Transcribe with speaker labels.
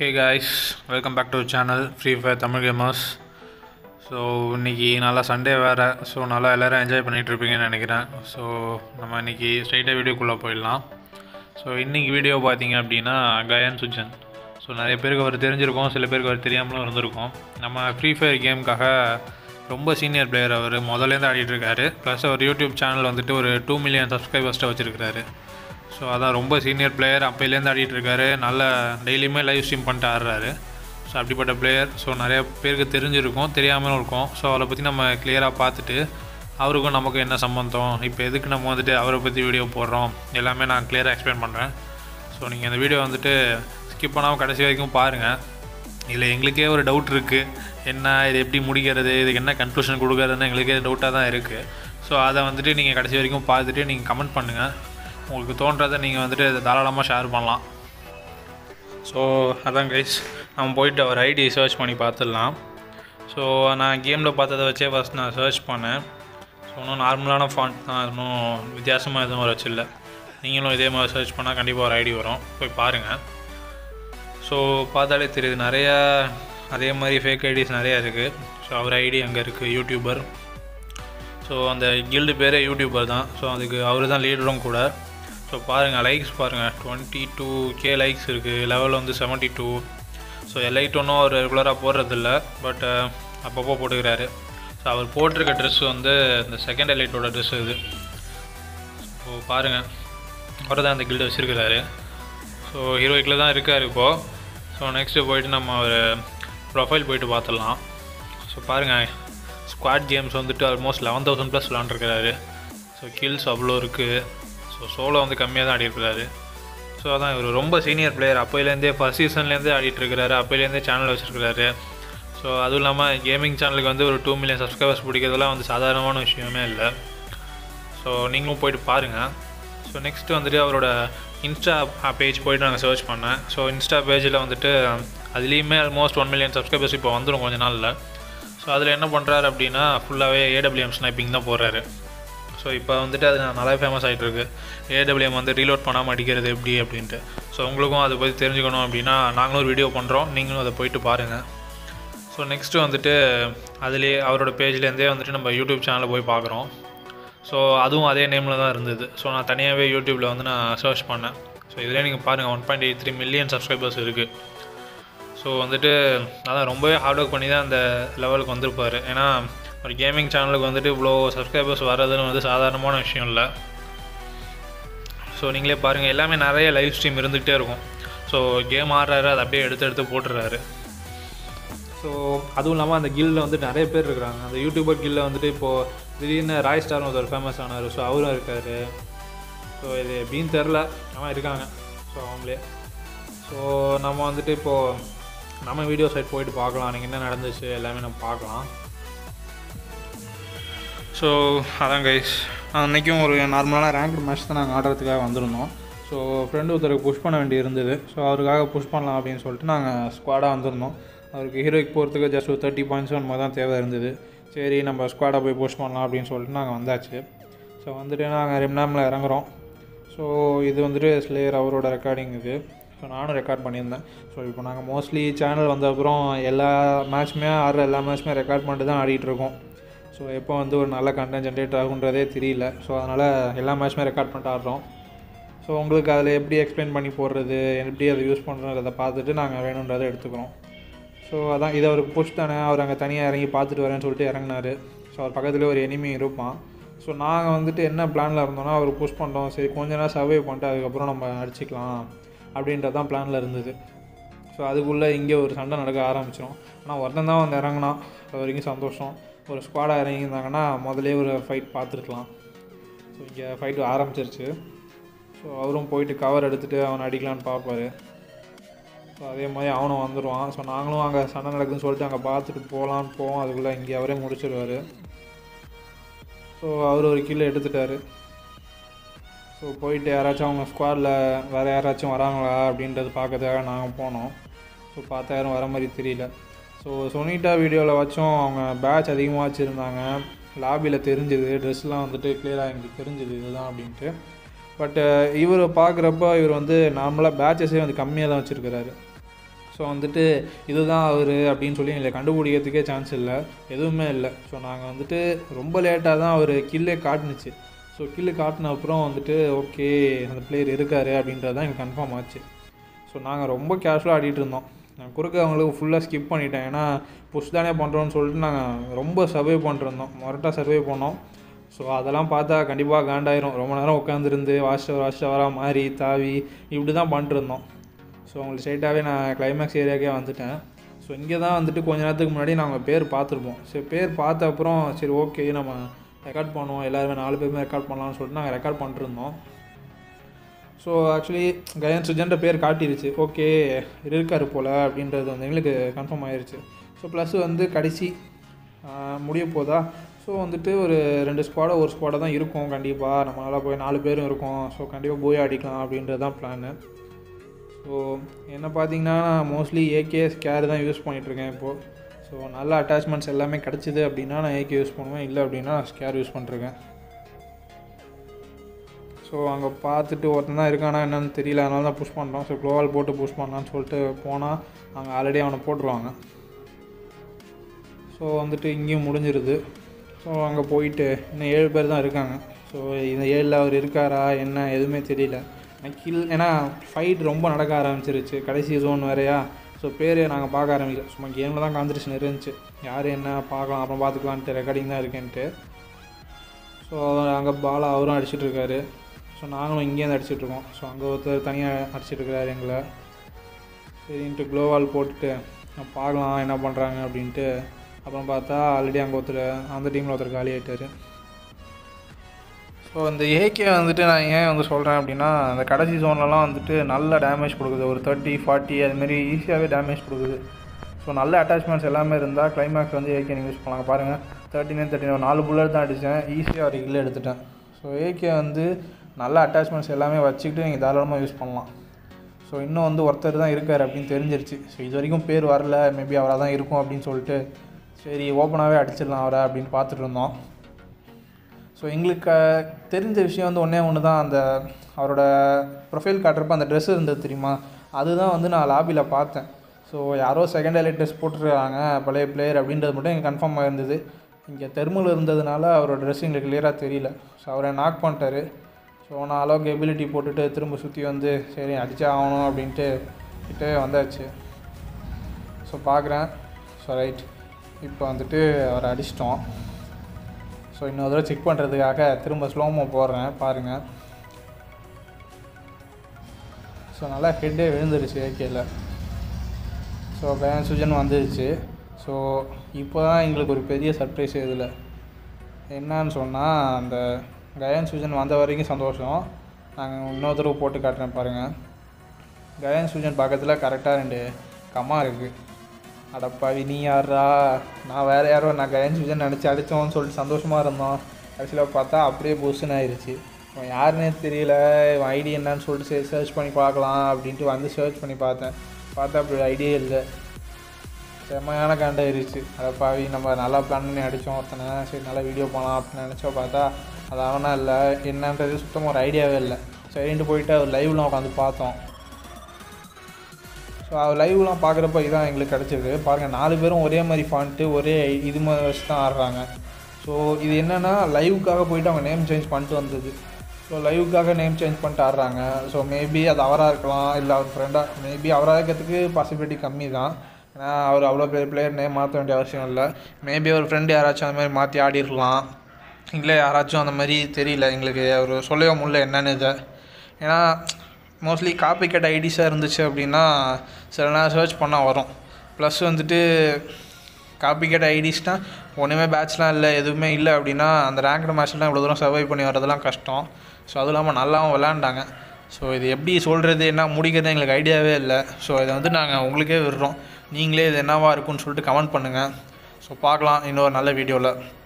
Speaker 1: hey guys welcome back to channel free fire Tamil gamers so இன்றைக்கி நல்லா Sunday வேறு so நல்லா எல்லோரும் என்ஜாய் பண்ணிகிட்டு இருப்பீங்கன்னு நினைக்கிறேன் ஸோ நம்ம இன்றைக்கி ஸ்ட்ரைட்டாக வீடியோக்குள்ளே போயிடலாம் ஸோ இன்றைக்கி வீடியோ பார்த்தீங்க அப்படின்னா கயான் சுஜன் ஸோ நிறைய பேருக்கு அவர் தெரிஞ்சிருக்கும் சில பேருக்கு அவர் தெரியாமலும் இருந்திருக்கும் நம்ம ஃப்ரீ ஃபயர் கேமுக்காக ரொம்ப சீனியர் பிளேயர் அவர் முதல்லேருந்து ஆடிட்டு இருக்காரு ப்ளஸ் அவர் யூடியூப் சேனல் வந்துட்டு ஒரு டூ மில்லியன் சப்ஸ்கிரைபர்ஸ்ட்டை வச்சுருக்காரு ஸோ அதான் ரொம்ப சீனியர் பிளேயர் அப்போலேருந்து ஆடிட்டு இருக்காரு நல்ல டெய்லியுமே லைவ் ஸ்ட்ரீம் பண்ணிட்டு ஆடுறாரு ஸோ அப்படிப்பட்ட பிளேயர் ஸோ நிறைய பேருக்கு தெரிஞ்சிருக்கும் தெரியாமலும் இருக்கும் ஸோ அவரை பற்றி நம்ம கிளியராக பார்த்துட்டு அவருக்கும் நமக்கு என்ன சம்மந்தம் இப்போ எதுக்கு நம்ம வந்துட்டு அவரை பற்றி வீடியோ போடுறோம் எல்லாமே நான் கிளியராக எக்ஸ்பிளைன் பண்ணுறேன் ஸோ நீங்கள் இந்த வீடியோ வந்துட்டு ஸ்கிப் பண்ணாமல் கடைசி வரைக்கும் பாருங்கள் இதில் எங்களுக்கே ஒரு டவுட் இருக்குது என்ன இது எப்படி முடிக்கிறது இதுக்கு என்ன கன்க்ளூஷன் கொடுக்கறதுன்னு எங்களுக்கே டவுட்டாக தான் இருக்குது ஸோ அதை வந்துட்டு நீங்கள் கடைசி வரைக்கும் பார்த்துட்டு நீங்கள் கமெண்ட் பண்ணுங்கள் உங்களுக்கு தோன்றதை நீங்கள் வந்துட்டு இதை தாராளமாக ஷேர் பண்ணலாம் ஸோ அதான் கைஸ் நம்ம போயிட்டு அவர் ஐடி சர்ச் பண்ணி பார்த்துடலாம் ஸோ நான் கேமில் பார்த்ததை வச்சே ஃபஸ்ட் நான் சர்ச் பண்ணேன் ஸோ இன்னும் நார்மலான ஃபாண்ட் தான் இன்னும் வித்தியாசமாக எதுவும் வச்சு இல்லை நீங்களும் இதே மாதிரி சர்ச் பண்ணால் கண்டிப்பாக ஒரு ஐடி வரும் போய் பாருங்கள் ஸோ பார்த்தாலே தெரியுது நிறையா அதே மாதிரி ஃபேக் ஐடிஸ் நிறையா இருக்குது ஸோ அவர் ஐடி அங்கே இருக்குது யூடியூபர் ஸோ அந்த கில்டு பேரே யூடியூபர் தான் ஸோ அதுக்கு அவர் தான் லீடரும் கூட ஸோ பாருங்கள் லைக்ஸ் பாருங்கள் டுவெண்ட்டி டூ கே லைக்ஸ் இருக்குது லெவல் வந்து செவன்ட்டி டூ ஸோ எலைட் ஒன்றும் அவர் ரெகுலராக போடுறதில்ல பட் அப்பப்போ போட்டுக்கிறாரு ஸோ அவர் போட்டிருக்க ட்ரெஸ் வந்து இந்த செகண்ட் எலைட்டோட ட்ரெஸ் இது ஸோ பாருங்கள் அவர் தான் அந்த கில்டு வச்சுருக்கிறாரு ஸோ ஹீரோயிக்கில் தான் இருக்கார் இப்போது ஸோ நெக்ஸ்ட்டு போயிட்டு நம்ம ஒரு ப்ரொஃபைல் போயிட்டு பார்த்துடலாம் ஸோ பாருங்கள் ஸ்குவாட் கேம்ஸ் வந்துட்டு ஆல்மோஸ்ட் லெவன் தௌசண்ட் ப்ளஸ் விளாண்டுருக்கிறாரு ஸோ கில்ஸ் அவ்வளோ இருக்குது ஸோ சோலோ வந்து கம்மியாக தான் ஆடிருக்கிறாரு ஸோ அதான் இவர் ரொம்ப சீனியர் பிளேயர் அப்போலேருந்தே ஃபஸ்ட் சீசன்லேருந்தே ஆடிட்டுருக்கிறாரு அப்போலேருந்தே சேனல் வச்சுருக்கிறாரு ஸோ அதுவும் இல்லாமல் கேமிங் சேனலுக்கு வந்து ஒரு டூ மில்லியன் சப்ஸ்கிரைபர்ஸ் பிடிக்கிறதுலாம் வந்து சாதாரணமான விஷயமே இல்லை ஸோ நீங்களும் போயிட்டு பாருங்கள் ஸோ நெக்ஸ்ட்டு வந்துட்டு அவரோட இன்ஸ்டா பேஜ் போயிட்டு நாங்கள் சர்ச் பண்ணேன் ஸோ இன்ஸ்டா பேஜில் வந்துட்டு அதுலேயுமே ஆல்மோஸ்ட் ஒன் மில்லியன் சப்ஸ்கிரைபர்ஸ் இப்போ வந்துடும் கொஞ்ச நாளில் ஸோ அதில் என்ன பண்ணுறாரு அப்படின்னா ஃபுல்லாகவே ஏடபிள்யூஎம் ஸ்னைப்பிங் தான் போடுறாரு ஸோ இப்போ வந்துட்டு அது நல்லா ஃபேமஸ் ஆகிட்டு இருக்கு ஏடபிள்யூஎம் வந்து ரீலோட் பண்ணாமல் அடிக்கிறது எப்படி அப்படின்ட்டு ஸோ உங்களுக்கும் அதை பற்றி தெரிஞ்சுக்கணும் அப்படின்னா நாங்களும் ஒரு வீடியோ பண்ணுறோம் நீங்களும் அதை போயிட்டு பாருங்கள் ஸோ நெக்ஸ்ட்டு வந்துட்டு அதுலேயே அவரோட பேஜ்லேருந்தே வந்துட்டு நம்ம யூடியூப் சேனலில் போய் பார்க்குறோம் ஸோ அதுவும் அதே நேமில் தான் இருந்தது ஸோ நான் தனியாகவே யூடியூப்பில் வந்து நான் சர்ச் பண்ணேன் ஸோ இதிலே நீங்கள் பாருங்கள் one point eight three million subscribers இருக்குது ஸோ வந்துட்டு அதான் ரொம்பவே ஹார்ட் ஒர்க் பண்ணி தான் அந்த லெவலுக்கு வந்திருப்பார் ஏன்னா ஒரு கேமிங் சேனலுக்கு வந்துட்டு இவ்வளோ சப்ஸ்கிரைபர்ஸ் வர்றதுன்னு வந்து சாதாரணமான விஷயம் இல்லை ஸோ நீங்களே பாருங்கள் எல்லாமே நிறைய லைவ் ஸ்ட்ரீம் இருந்துகிட்டே இருக்கும் ஸோ கேம் ஆடுறாரு அதை அப்படியே எடுத்து எடுத்து போட்டுறாரு ஸோ அதுவும் இல்லாமல் அந்த கில்லில் வந்து நிறைய பேர் இருக்கிறாங்க அந்த யூடியூபர் கில்லில் வந்துட்டு இப்போது திடீர்னு ராய் ஸ்டார்னு ஒருத்தர் ஃபேமஸ் ஆனார் ஸோ அவரும் இருக்கார் ஸோ இது எப்படின்னு தெரில ஆனால் இருக்காங்க ஸோ அவங்களே ஸோ நம்ம வந்துட்டு இப்போது நம்ம வீடியோ சைட் போயிட்டு பார்க்கலாம் நீங்கள் என்ன நடந்துச்சு எல்லாமே நம்ம பார்க்கலாம் ஸோ அதான் கைஸ் அன்றைக்கும் ஒரு நார்மலான ரேங்க்டு மேட்ச் தான் நாங்கள் ஆடுறதுக்காக வந்திருந்தோம் ஸோ ஃப்ரெண்டு ஒருத்தருக்கு புஷ் பண்ண வேண்டி இருந்தது ஸோ அவருக்காக புஷ் பண்ணலாம் அப்படின்னு சொல்லிட்டு நாங்கள் ஸ்குவாடாக வந்திருந்தோம் அவருக்கு ஹீரோய்க்கு போகிறதுக்கு ஜஸ்ட் ஒரு தேர்ட்டி பாயிண்ட்ஸ் ஒன்று தான் தேவை இருந்தது சரி நம்ம ஸ்குவாடாக போய் புஷ் பண்ணலாம் அப்படின்னு சொல்லிட்டு நாங்கள் வந்தாச்சு ஸோ வந்துட்டு நாங்கள் ரெம்னாமில் இறங்குறோம் ஸோ இது வந்துட்டு ஸ்லேயர் அவரோட ரெக்கார்டிங் இது ஸோ நானும் ரெக்கார்ட் பண்ணியிருந்தேன் ஸோ இப்போ நாங்கள் மோஸ்ட்லி சேனல் வந்த அப்புறம் எல்லா மேட்ச்சுமே ஆடுற எல்லா மேட்ச்சுமே ரெக்கார்ட் பண்ணிட்டு தான் ஆடிட்டுருக்கோம் ஸோ எப்போ வந்து ஒரு நல்ல கண்டென்ட் ஜென்ரேட் ஆகுன்றதே தெரியல ஸோ அதனால் எல்லா மேட்ச்சுமே ரெக்கார்ட் பண்ணிட்டு ஆடுறோம் ஸோ உங்களுக்கு அதில் எப்படி எக்ஸ்பிளைன் பண்ணி போடுறது எப்படி அதை யூஸ் பண்ணுறதை பார்த்துட்டு நாங்கள் வேணுன்றதை எடுத்துக்கிறோம் ஸோ அதான் இது அவருக்கு புஷ் தானே அவர் அங்கே தனியாக இறங்கி பார்த்துட்டு வரேன்னு சொல்லிட்டு இறங்கினார் ஸோ அவர் பக்கத்துலேயே ஒரு எனிமி இருப்பான் ஸோ நாங்கள் வந்துட்டு என்ன பிளானில் இருந்தோம்னா அவர் புஷ் பண்ணிட்டோம் சரி கொஞ்ச நேரம் சர்வே பண்ணிட்டு அதுக்கப்புறம் நம்ம அடிச்சிக்கலாம் அப்படின்றது தான் பிளானில் இருந்தது ஸோ அதுக்குள்ளே இங்கே ஒரு சண்டை நடக்க ஆரம்பிச்சிடும் ஆனால் ஒருத்தன் தான் வந்து இறங்கினான் அது வரைக்கும் சந்தோஷம் ஒரு ஸ்குவாடாக இறங்கியிருந்தாங்கன்னா முதலே ஒரு ஃபைட் பார்த்துருக்கலாம் ஸோ இங்கே ஃபைட்டு ஆரம்பிச்சிருச்சு ஸோ அவரும் போயிட்டு கவர் எடுத்துகிட்டு அவனை அடிக்கலான்னு பார்ப்பார் ஸோ அதே மாதிரி அவனும் வந்துடுவான் ஸோ நாங்களும் அங்கே சண்டை நடக்குதுன்னு சொல்லிட்டு அங்கே பார்த்துட்டு போகலான்னு போவோம் அதுக்குள்ளே இங்கே அவரே முடிச்சிடுவார் ஸோ அவர் ஒரு கீழே எடுத்துட்டார் ஸோ போயிட்டு யாராச்சும் அவங்க ஸ்குவாடில் வேறு யாராச்சும் வராங்களா அப்படின்றது பார்க்கறதுக்காக நாங்கள் போனோம் ஸோ பார்த்தா யாரும் வர மாதிரி தெரியல ஸோ சொனிட்டா வீடியோவில் வச்சும் அவங்க பேட்ச் அதிகமாக வச்சுருந்தாங்க லாபியில் தெரிஞ்சுது ட்ரெஸ்லாம் வந்துட்டு கிளியராக எங்களுக்கு தெரிஞ்சுது இதுதான் அப்படின்ட்டு பட்டு இவர் பார்க்குறப்ப இவர் வந்து நார்மலாக பேட்சஸே வந்து கம்மியாக தான் வச்சுருக்கிறாரு ஸோ வந்துட்டு இதுதான் அவர் அப்படின்னு சொல்லி எங்களை கண்டுபிடிக்கிறதுக்கே சான்ஸ் இல்லை எதுவுமே இல்லை ஸோ நாங்கள் வந்துட்டு ரொம்ப லேட்டாக தான் அவர் கில்லே காட்டுனுச்சு ஸோ கில்லு காட்டின அப்புறம் வந்துட்டு ஓகே அந்த பிளேயர் இருக்கார் அப்படின்றது தான் எனக்கு கன்ஃபார்ம் ஆச்சு ஸோ நாங்கள் ரொம்ப கேஷுவலாக ஆடிட்டு இருந்தோம் நான் குறுக்க அவங்களுக்கு ஃபுல்லாக ஸ்கிப் பண்ணிட்டேன் ஏன்னா புஷ் தானே பண்ணுறோன்னு சொல்லிட்டு நாங்கள் ரொம்ப சர்வே பண்ணிருந்தோம் மொரட்டாக சர்வே பண்ணோம் ஸோ அதெல்லாம் பார்த்தா கண்டிப்பாக காண்டாயிரும் ரொம்ப நேரம் உட்காந்துருந்து வாஷ் வாஷ் வரா மாதிரி தாவி இப்படி தான் பண்ணிட்டுருந்தோம் ஸோ உங்களுக்கு ஸ்ட்ரைட்டாகவே நான் கிளைமேக்ஸ் ஏரியாக்கே வந்துட்டேன் ஸோ இங்கே தான் வந்துட்டு கொஞ்ச நேரத்துக்கு முன்னாடி நாங்கள் பேர் பார்த்துருப்போம் சரி பேர் பார்த்த அப்புறம் சரி ஓகே நம்ம ரெக்கார்ட் பண்ணுவோம் எல்லாருமே நாலு பேருமே ரெக்கார்ட் பண்ணலாம்னு சொல்லிட்டு நாங்கள் ரெக்கார்ட் பண்ணிட்டுருந்தோம் ஸோ ஆக்சுவலி கயன் சுஜன்ற பேர் காட்டிருச்சு ஓகே இருக்காரு போல் அப்படின்றது வந்து எங்களுக்கு கன்ஃபார்ம் ஆயிருச்சு ஸோ ப்ளஸ் வந்து கடைசி முடிய போதா ஸோ வந்துட்டு ஒரு ரெண்டு ஸ்குவாடோ ஒரு ஸ்குவாடோ தான் இருக்கும் கண்டிப்பாக நம்மளால் போய் நாலு பேரும் இருக்கும் ஸோ கண்டிப்பாக போய் அடிக்கலாம் அப்படின்றது தான் பிளானு ஸோ என்ன பார்த்தீங்கன்னா நான் மோஸ்ட்லி ஏகே ஸ்கேர் தான் யூஸ் பண்ணிகிட்ருக்கேன் இப்போது ஸோ நல்ல அட்டாச்மெண்ட்ஸ் எல்லாமே கிடச்சிது அப்படின்னா நான் ஏகே யூஸ் பண்ணுவேன் இல்லை அப்படின்னா நான் ஸ்கேர் யூஸ் பண்ணிருக்கேன் ஸோ அங்கே பார்த்துட்டு ஒருத்தன் தான் இருக்கானா என்னன்னு தெரியல அதனால தான் புஷ் பண்ணுறோம் ஸோ க்ளோவால் போட்டு புஷ் பண்ணலான்னு சொல்லிட்டு போனால் அங்கே ஆல்ரெடி அவனை போட்டுருவாங்க ஸோ வந்துட்டு இங்கேயும் முடிஞ்சிருது ஸோ அங்கே போயிட்டு இன்னும் ஏழு பேர் தான் இருக்காங்க ஸோ இந்த ஏழில் அவர் இருக்காரா என்ன எதுவுமே தெரியல நான் கில் ஏன்னா ஃபைட் ரொம்ப நடக்க ஆரம்பிச்சிருச்சு கடைசி ஜோன் வேறையா ஸோ பேர் நாங்கள் பார்க்க ஆரம்பிக்கல சும்மா கேமில் தான் கான்சன்ட்ரேஷன் இருந்துச்சு யார் என்ன பார்க்கலாம் அப்புறம் பார்த்துக்கலான்ட்டு ரெக்கார்டிங் தான் இருக்கேன்ட்டு ஸோ அங்கே பாலா அவரும் அடிச்சிட்டு இருக்காரு ஸோ நாங்களும் இங்கேருந்து அடிச்சிட்டு இருக்கோம் ஸோ அங்கே ஒருத்தர் தனியாக அடிச்சிட்டு இருக்கிறாரு எங்களை சரின்ட்டு க்ளோவால் போட்டுட்டு நான் பார்க்கலாம் என்ன பண்ணுறாங்க அப்படின்ட்டு அப்புறம் பார்த்தா ஆல்ரெடி அங்கே ஒருத்தர் அந்த டீமில் ஒருத்தர் காலி ஆகிட்டார் ஸோ இந்த ஏகே வந்துட்டு நான் ஏன் வந்து சொல்கிறேன் அப்படின்னா அந்த கடைசி ஜோன்லலாம் வந்துட்டு நல்ல டேமேஜ் கொடுக்குது ஒரு தேர்ட்டி ஃபார்ட்டி அதுமாரி ஈஸியாகவே டேமேஜ் கொடுக்குது ஸோ நல்ல அட்டாச்மெண்ட்ஸ் எல்லாமே இருந்தால் கிளைமேக்ஸ் வந்து ஏகே நீங்கள் யூஸ் பண்ணலாம் பாருங்கள் தேர்ட்டி நைன் தேர்ட்டி நைன் நாலு புல்லட் தான் அடித்தேன் ஈஸியாக ஒரு கில் எடுத்துட்டேன் ஸோ ஏகே வந்து நல்ல அட்டாச்மெண்ட்ஸ் எல்லாமே வச்சுக்கிட்டு நீங்கள் தாராளமாக யூஸ் பண்ணலாம் ஸோ இன்னும் வந்து ஒருத்தர் தான் இருக்கார் அப்படின்னு தெரிஞ்சிருச்சு ஸோ இது வரைக்கும் பேர் வரல மேபி அவராக தான் இருக்கும் அப்படின்னு சொல்லிட்டு சரி ஓப்பனாகவே அடிச்சிடலாம் அவரை அப்படின்னு பார்த்துட்டு இருந்தோம் ஸோ எங்களுக்கு தெரிஞ்ச விஷயம் வந்து ஒன்றே ஒன்று தான் அந்த அவரோட ப்ரொஃபைல் காட்டுறப்ப அந்த ட்ரெஸ் இருந்தது தெரியுமா அதுதான் வந்து நான் லாபியில் பார்த்தேன் ஸோ யாரோ செகண்ட் ஹைலைட் ட்ரெஸ் போட்டுருக்காங்க பழைய பிளேயர் அப்படின்றது மட்டும் எனக்கு கன்ஃபார்ம் ஆயிருந்தது இங்கே தெர்மல் இருந்ததுனால அவரோட ட்ரெஸ் எங்களுக்கு கிளியராக தெரியல ஸோ அவரை நாக் பண்ணிட்டாரு ஸோ நான் அளவுக்கு எபிலிட்டி போட்டுட்டு திரும்ப சுற்றி வந்து சரி அடிச்சே ஆகணும் அப்படின்ட்டு கிட்டே வந்தாச்சு ஸோ பார்க்குறேன் ஸோ ரைட் இப்போ வந்துட்டு அவரை அடிச்சிட்டோம் ஸோ இன்னொரு தடவை செக் பண்ணுறதுக்காக திரும்ப ஸ்லோமோ போடுறேன் பாருங்கள் ஸோ நல்லா ஹெட்டே விழுந்துருச்சு ஏகேல ஸோ கயான் சுஜன் வந்துருச்சு ஸோ இப்போ தான் எங்களுக்கு ஒரு பெரிய சர்ப்ரைஸ் இதில் என்னன்னு சொன்னால் அந்த கயான் சுஜன் வந்த வரைக்கும் சந்தோஷம் நாங்கள் இன்னொரு தடவை போட்டு காட்டுறேன் பாருங்கள் கயான் சுஜன் பக்கத்தில் கரெக்டாக ரெண்டு கம்மா இருக்குது அடப்பாவி நீ யாரா நான் வேறு யாரோ நான் கயான் சுஜன் நினச்சி அடித்தோன்னு சொல்லிட்டு சந்தோஷமாக இருந்தோம் கடைசியில் பார்த்தா அப்படியே புஷ்ஷுன்னு ஆயிடுச்சு இவன் யாருன்னே தெரியல இவன் ஐடி என்னன்னு சொல்லிட்டு சரி சர்ச் பண்ணி பார்க்கலாம் அப்படின்ட்டு வந்து சர்ச் பண்ணி பார்த்தேன் பார்த்தா அப்படி ஐடியே இல்லை செம்மையான காண்டாயிருச்சு அதை பாவி நம்ம நல்லா பிளான் பண்ணி அடித்தோம் ஒருத்தனை சரி நல்லா வீடியோ போகலாம் அப்படின்னு நினச்சோம் பார்த்தா அது அவனா இல்லை என்னன்றது சுத்தமாக ஒரு ஐடியாவே இல்லை சரின்ட்டு போயிட்டு அவர் லைவ்லாம் உட்காந்து பார்த்தோம் ஸோ அவர் லைவ்லாம் பார்க்குறப்ப இதான் எங்களுக்கு கிடச்சிது பாருங்கள் நாலு பேரும் ஒரே மாதிரி ஃபாண்ட்டு ஒரே இது மாதிரி வச்சு தான் ஆடுறாங்க ஸோ இது என்னென்னா லைவுக்காக போயிட்டு அவங்க நேம் சேஞ்ச் பண்ணிட்டு வந்தது ஸோ லைவுக்காக நேம் சேஞ்ச் பண்ணிட்டு ஆடுறாங்க ஸோ மேபி அது அவராக இருக்கலாம் இல்லை அவர் ஃப்ரெண்டாக மேபி அவராக இருக்கிறதுக்கு பாசிபிலிட்டி கம்மி தான் ஏன்னா அவர் அவ்வளோ பெரிய பிளேயர் நேம் மாற்ற வேண்டிய அவசியம் இல்லை மேபி அவர் ஃப்ரெண்டு யாராச்சும் அந்த மாதிரி மாற்றி ஆடிருக்கலாம் இல்லை யாராச்சும் அந்த மாதிரி தெரியல எங்களுக்கு அவர் சொல்லவே முடியல என்னன்னு இதை ஏன்னா மோஸ்ட்லி காப்பி கேட் ஐடிஸாக இருந்துச்சு அப்படின்னா சில நேரம் சர்ச் பண்ணால் வரும் ப்ளஸ் வந்துட்டு காப்பி கேட் ஐடிஸ்னால் ஒன்றுமே பேட்ச்லாம் இல்லை எதுவுமே இல்லை அப்படின்னா அந்த ரேங்க்டு மேட்ச்லாம் இவ்வளோ தூரம் சர்வை பண்ணி வரதெல்லாம் கஷ்டம் ஸோ அதுவும் இல்லாமல் நல்லாவும் விளாண்டாங்க ஸோ இது எப்படி சொல்கிறது என்ன முடிக்கிறது எங்களுக்கு ஐடியாவே இல்லை ஸோ இதை வந்து நாங்கள் உங்களுக்கே விடுறோம் நீங்களே இது என்னவா இருக்குன்னு சொல்லிட்டு கமெண்ட் பண்ணுங்கள் ஸோ பார்க்கலாம் இன்னொரு நல்ல வீடியோவில்